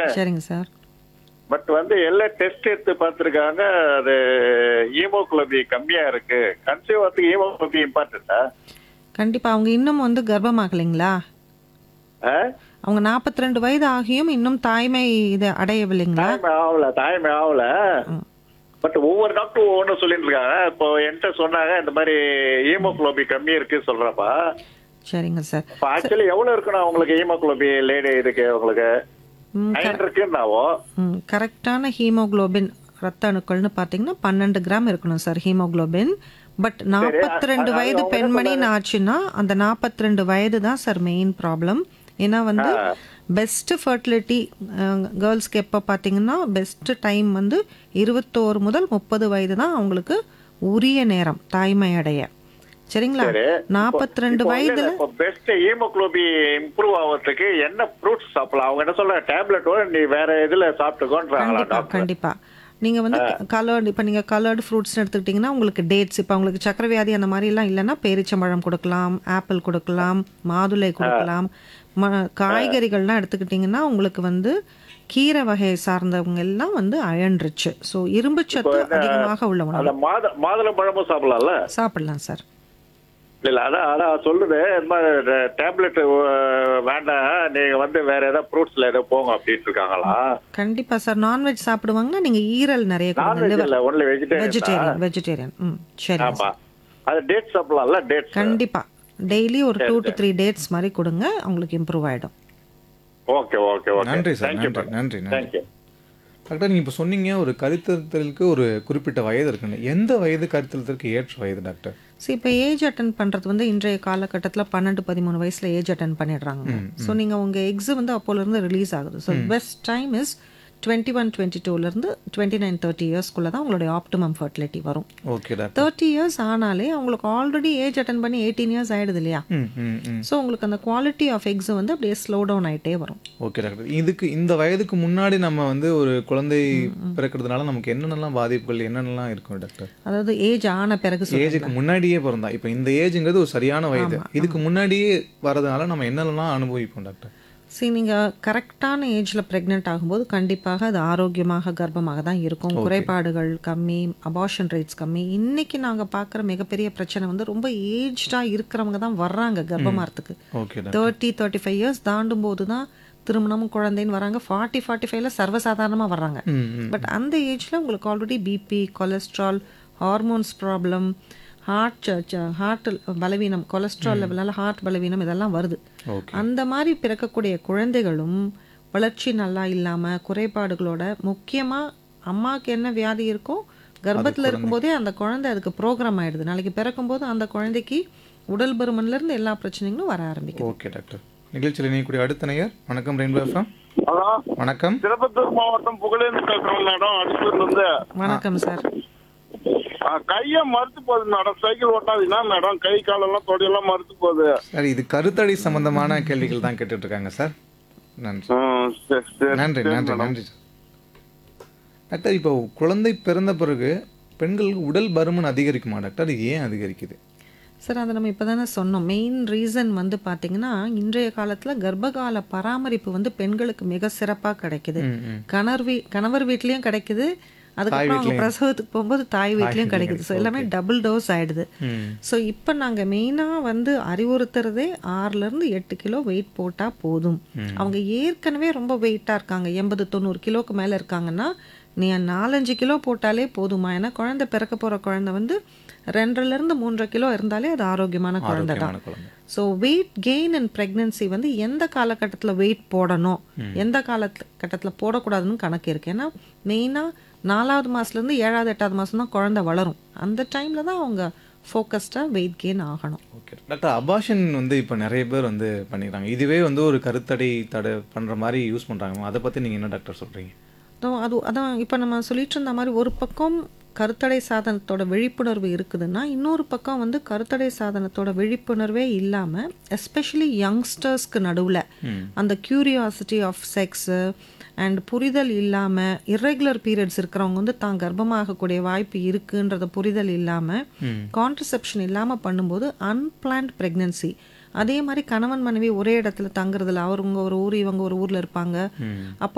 சரிங்க sir but வந்து எல்லா டெஸ்ட் எடுத்து பார்த்துருக்காங்க அது ஹீமோகுளோபி கம்மியா இருக்கு கன்சீவ் ஆகிறதுக்கு ஹீமோகுளோபி இம்பார்ட்டண்டா கண்டிப்பா அவங்க இன்னும் வந்து கர்ப்பமாகலைங்களா அவங்க 42 வயது ஆகியும் இன்னும் தாய்மை இது அடையவில்லைங்களா தாய்மை ஆகல தாய்மை ஆகல பட் ஒவ்வொரு டாக்டரும் ஒவ்வொன்றும் சொல்லிட்டு இருக்காங்க இப்போ என்கிட்ட சொன்னாங்க இந்த மாதிரி ஹீமோகுளோபி கம்மி இருக்கு சொல்றப்பா சரிங்க சார் இப்போ ஆக்சுவலி எவ்வளவு இருக்கணும் அவங்களுக்கு ஹீமோகுளோபி லேடி இதுக்கு உங்களுக்கு ம், நைன் இருக்குன்னாவோ ம், கரெக்டான ஹீமோகுளோபின் ரத்த அணுக்கள்னு பார்த்தீங்கன்னா பன்னெண்டு கிராம் இருக்கணும் சார் ஹீமோகுளோபின் பட் நாற்பத்தி ரெண்டு அது வயது அவங்க என்ன பெண்மணின்னு ஆச்சுன்னா அந்த நாற்பத்தி ரெண்டு வயது தான் சார் மெயின் ப்ராப்ளம் ஏன்னா வந்து பெஸ்ட் ஃபர்டிலிட்டி கேர்ள்ஸ்க்கு எப்போ பார்த்தீங்கன்னா பெஸ்ட் டைம் வந்து இருபத்தோரு முதல் முப்பது வயது தான் அவங்களுக்கு உரிய நேரம் தாய்மை அடைய சரிங்களா நாற்பத்தி ரெண்டு வயதுல இப்போ பெஸ்ட் ஹீமோகுளோபி இம்ப்ரூவ் ஆகிறதுக்கு என்ன ஃப்ரூட்ஸ் சாப்பிடலாம் அவங்க என்ன சொல்ற டேப்லெட் நீ வேற இதுல சாப்பிட்டுக்கோன்றாங்களா கண்டிப்பா டாக்டர் கண்டிப்பா நீங்க வந்து கலர்டு இப்போ நீங்க கலர்டு ஃப்ரூட்ஸ் எடுத்துக்கிட்டிங்கன்னா உங்களுக்கு டேட்ஸ் இப்போ உங்களுக்கு சக்கரை வியாதி அந்த மாதிரி எல்லாம் இல்லைன்னா பேரிச்சம்பழம் கொடுக்கலாம் ஆப்பிள் கொடுக்கலாம் மாதுளை கொடுக்கலாம் ம காய்கறிகள்லாம் எடுத்துக்கிட்டிங்கன்னா உங்களுக்கு வந்து கீரை வகையை சார்ந்தவங்க எல்லாம் வந்து அயன் ரிச் ஸோ இரும்பு சத்து அதிகமாக உள்ள உணவு அந்த மாத மாதுளம்பழமும் சாப்பிடலாம்ல சாப்பிடலாம் சார் இல்ல அதான் அதான் சொல்லுது இந்த மாதிரி டேப்லெட் வேண்டாம் நீங்க வந்து வேற ஏதாவது ஃப்ரூட்ஸ்ல ஏதோ போங்க அப்படின்ட்டு இருக்காங்களா கண்டிப்பா சார் நான்வெஜ் சாப்பிடுவாங்கன்னா நீங்க ஈரல் நிறைய கொடுங்க நான்வெஜ் liver- இல்ல ஒன்லி வெஜிடேரியன் வெஜிடேரியன் வெஜிடேரியன் ம் சரிங்க ஆமா அது டேட் சாப்பிடலாம்ல டேட்ஸ் கண்டிப்பா டெய்லி ஒரு டூ டு த்ரீ டேட்ஸ் மாதிரி கொடுங்க அவங்களுக்கு இம்ப்ரூவ் ஆயிடும் ஓகே ஓகே ஓகே நன்றி சார் தேங்க்யூ நன்றி நன்றி நன்றி தேங்க்யூ டாக்டர் நீங்கள் இப்போ சொன்னீங்க ஒரு கருத்தரித்தலுக்கு ஒரு குறிப்பிட்ட வயது இருக்குன்னு எந்த வயது கருத்தரித்தலுக்கு ஏற்ற வயது டாக்டர் ஸோ இப்போ ஏஜ் அட்டன் பண்ணுறது வந்து இன்றைய காலகட்டத்தில் பன்னெண்டு பதிமூணு வயசில் ஏஜ் அட்டன் பண்ணிடுறாங்க ஸோ நீங்கள் உங்கள் எக்ஸு வந்து அப்போலேருந்து ரிலீஸ் ஆகுது so best time is twenty one twenty டூலேருந்து டுவெண்ட்டி நைன் தேர்ட்டி இயர்ஸ்க்குள்ளே தான் உங்களுடைய ஆப்டிமம் ஃபர்டிலிட்டி வரும் ஓகே டாக்டர் தேர்ட்டி இயர்ஸ் ஆனாலே அவங்களுக்கு ஆல்ரெடி ஏஜ் அட்டன் பண்ணி எயிட்டீன் இயர்ஸ் ஆயிடுது இல்லையா ம் ம் ம் ஸோ உங்களுக்கு அந்த குவாலிட்டி ஆஃப் எக்ஸ் வந்து அப்படியே ஸ்லோ டவுன் ஆயிட்டே வரும் ஓகே டாக்டர் இதுக்கு இந்த வயதுக்கு முன்னாடி நம்ம வந்து ஒரு குழந்தை பிறக்கிறதுனால நமக்கு என்னென்னலாம் பாதிப்புகள் என்னென்னலாம் இருக்கும் டாக்டர் அதாவது ஏஜ் ஆன பிறகு சொல்லுங்க. ஏஜுக்கு முன்னாடியே பிறந்தா இப்போ இந்த ஏஜுங்கிறது ஒரு சரியான வயது இதுக்கு முன்னாடியே வரதுனால நம்ம என்னென்னலாம் அனுபவிப்போம் டாக்டர் சரி நீங்கள் கரெக்டான ஏஜில் ப்ரெக்னென்ட் ஆகும்போது கண்டிப்பாக அது ஆரோக்கியமாக கர்ப்பமாக தான் இருக்கும் குறைபாடுகள் கம்மி அபார்ஷன் ரேட்ஸ் கம்மி இன்னைக்கு நாங்கள் பார்க்குற மிகப்பெரிய பிரச்சனை வந்து ரொம்ப ஏஜ்டாக இருக்கிறவங்க தான் வர்றாங்க கர்ப்பமாகறதுக்கு okay doctor thirty thirty five years தாண்டும் போது தான் திருமணமும் குழந்தைன்னு வராங்க ஃபார்ட்டி ஃபார்ட்டி ஃபைவ்ல சர்வசாதாரணமாக வர்றாங்க ம் ம் பட் அந்த ஏஜில் உங்களுக்கு already BP cholesterol hormones problem heart heart பலவீனம் கொலஸ்ட்ரால் லெவலால் ஹார்ட் பலவீனம் இதெல்லாம் வருது ஓகே அந்த மாதிரி பிறக்கக்கூடிய குழந்தைகளும் வளர்ச்சி நல்லா இல்லாமல் குறைபாடுகளோட முக்கியமாக அம்மாவுக்கு என்ன வியாதி இருக்கோ கர்ப்பத்தில் இருக்கும்போதே அந்த குழந்தை அதுக்கு ப்ரோக்ராம் ஆயிடுது நாளைக்கு பிறக்கும்போது அந்த குழந்தைக்கு உடல் பருமன்லேருந்து எல்லா பிரச்சனைகளும் வர ஆரம்பிக்கும் ஓகே டாக்டர் நிகழ்ச்சியில் இணையக்கூடிய அடுத்த நேயர் வணக்கம் ரெயின்போ எஃப்எம் ஹலோ வணக்கம் திருப்பத்தூர் மாவட்டம் புகழேந்து பேசுறோம் மேடம் அடிப்பூர்ல இருந்து வணக்கம் சார் ஆ, கைய மறுத்து போகுது மேடம் சைக்கிள் ஓட்டாதீங்கன்னா மேடம் கை காலெல்லாம் தொடையெல்லாம் மறுத்து போகுது சார் இது கருத்தடை சம்பந்தமான கேள்விகள் தான் கேட்டுட்டு இருக்காங்க சார் நன்றி ம், சரி, சரி, நன்றி சரி, நன்றி மேடம். நன்றி சார் டாக்டர் இப்போ குழந்தை பிறந்த பிறகு பெண்களுக்கு உடல் பருமன் அதிகரிக்குமா டாக்டர் அது ஏன் அதிகரிக்குது சார் அதை நம்ம இப்போ தானே சொன்னோம் மெயின் ரீசன் வந்து பார்த்தீங்கன்னா இன்றைய காலத்தில் கர்ப்பகால பராமரிப்பு வந்து பெண்களுக்கு மிக சிறப்பாக கிடைக்குது ம், ம். கணவர் வீ கணவர் வீட்லேயும் கிடைக்குது அதுக்கப்புறம் அவங்க பிரசவத்துக்கு போகும்போது தாய் வீட்லேயும் கிடைக்குது ஸோ எல்லாமே டபுள் டோஸ் ஆயிடுது ம் ஸோ இப்போ நாங்கள் மெயினாக வந்து அறிவுறுத்துறதே ஆறுலேருந்து எட்டு கிலோ வெயிட் போட்டால் போதும் அவங்க ஏற்கனவே ரொம்ப வெயிட்டாக இருக்காங்க எண்பது தொண்ணூறு கிலோக்கு மேலே இருக்காங்கன்னா நீ நாலஞ்சு கிலோ போட்டாலே போதுமா ஏன்னா குழந்தை பிறக்க போகிற குழந்தை வந்து ரெண்டரைலேருந்து மூன்றரை கிலோ இருந்தாலே அது ஆரோக்கியமான குழந்தை தான் ஆரோக்கியமான குழந்தை so weight gain and pregnancy வந்து எந்த காலகட்டத்தில் வெயிட் போடணும் எந்த காலகட்டத்தில் போடக்கூடாதுன்னு கணக்கு இருக்கு ஏன்னா மெயினாக நாலாவது மாதத்துலேருந்து ஏழாவது எட்டாவது மாதம் தான் குழந்தை வளரும் அந்த டைமில் தான் அவங்க ஃபோக்கஸ்டாக வெயிட் கெயின் ஆகணும் ஓகே டாக்டர் அபாஷன் வந்து இப்போ நிறைய பேர் வந்து பண்ணிக்கிறாங்க இதுவே வந்து ஒரு கருத்தடை தடை பண்ணுற மாதிரி யூஸ் பண்ணுறாங்க அதை பற்றி நீங்கள் என்ன டாக்டர் சொல்கிறீங்க அதான் அது அதான் இப்போ நம்ம சொல்லிட்டு இருந்த மாதிரி ஒரு பக்கம் கருத்தடை சாதனத்தோட விழிப்புணர்வு இருக்குதுன்னா இன்னொரு பக்கம் வந்து கருத்தடை சாதனத்தோட விழிப்புணர்வே இல்லாமல் எஸ்பெஷலி யங்ஸ்டர்ஸ்க்கு நடுவில் அந்த கியூரியாசிட்டி ஆஃப் செக்ஸு அண்ட் புரிதல் இல்லாமல் இர்ரெகுலர் பீரியட்ஸ் இருக்கிறவங்க வந்து தான் கர்ப்பமாகக்கூடிய வாய்ப்பு இருக்குன்றத புரிதல் இல்லாமல் கான்ட்ரசெப்ஷன் இல்லாமல் பண்ணும்போது அன்பிளான்ட் ப்ரெக்னென்சி அதே மாதிரி கணவன் மனைவி ஒரே இடத்துல தங்குறதுல அவருங்க ஒரு ஊர் இவங்க ஒரு ஊரில் இருப்பாங்க அப்போ